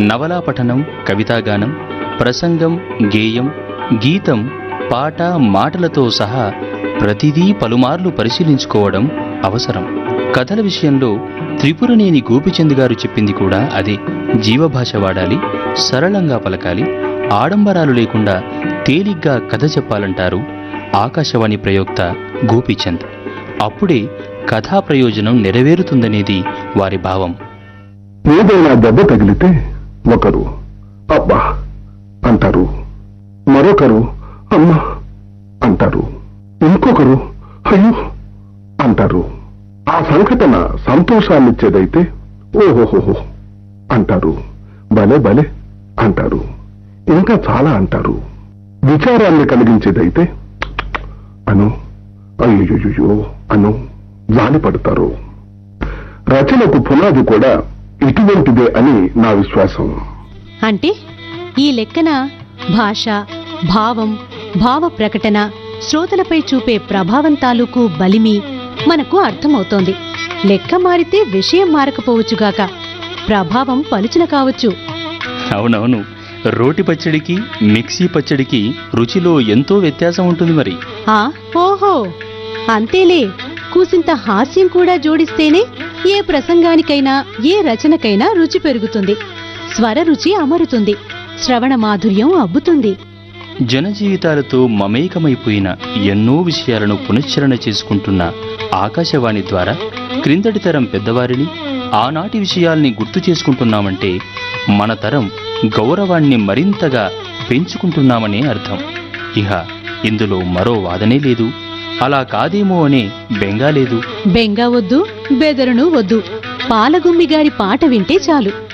నవలా పఠనం కవితాగానం ప్రసంగం గేయం గీతం పాట మాటలతో సహా ప్రతిదీ పలుమార్లు పరిశీలించుకోవడం అవసరం కథల విషయంలో త్రిపురనేని గోపిచంద్ గారు చెప్పింది కూడా అదే జీవభాష వాడాలి సరళంగా పలకాలి ఆడంబరాలు లేకుండా తేలిగ్గా కథ చెప్పాలంటారు ఆకాశవాణి ప్రయోక్త గోపీచంద్ అప్పుడే కథా ప్రయోజనం నెరవేరుతుందనేది వారి భావం ఏదైనా దెబ్బ తగిలితే ఒకరు అబ్బా అంటారు మరొకరు అమ్మా అంటారు ఇంకొకరు అయ్యో అంటారు ఆ సంఘటన సంతోషాన్నిచ్చేదైతే ఓహోహోహో అంటారు భలే భలే అంటారు ఇంకా చాలా అంటారు విచారాన్ని కలిగించేదైతే అను అయ్యో అను జాలి పడతారు రచనకు పునాది కూడా ఇటువంటిదే అని నా విశ్వాసం అంటే ఈ లెక్కన భాష భావం భావ ప్రకటన శ్రోతలపై చూపే ప్రభావం తాలూకు బలిమి మనకు అర్థమవుతోంది లెక్క మారితే విషయం మారకపోవచ్చుగాక ప్రభావం పలుచన కావచ్చు అవునవును రోటి పచ్చడికి మిక్సీ పచ్చడికి రుచిలో ఎంతో వ్యత్యాసం ఉంటుంది మరి ఆ ఓహో అంతేలే కూసింత హాస్యం కూడా జోడిస్తేనే ఏ ప్రసంగానికైనా ఏ రచనకైనా రుచి పెరుగుతుంది స్వర రుచి అమరుతుంది శ్రవణ మాధుర్యం అబ్బుతుంది జనజీవితాలతో మమేకమైపోయిన ఎన్నో విషయాలను పునశ్చరణ చేసుకుంటున్న ఆకాశవాణి ద్వారా క్రిందటి తరం పెద్దవారిని ఆనాటి విషయాల్ని గుర్తు చేసుకుంటున్నామంటే మన తరం గౌరవాన్ని మరింతగా పెంచుకుంటున్నామనే అర్థం ఇహ ఇందులో మరో వాదనే లేదు అలా కాదేమో అనే బెంగా లేదు బెంగా వద్దు బెదరును వద్దు పాలగుమ్మి గారి పాట వింటే చాలు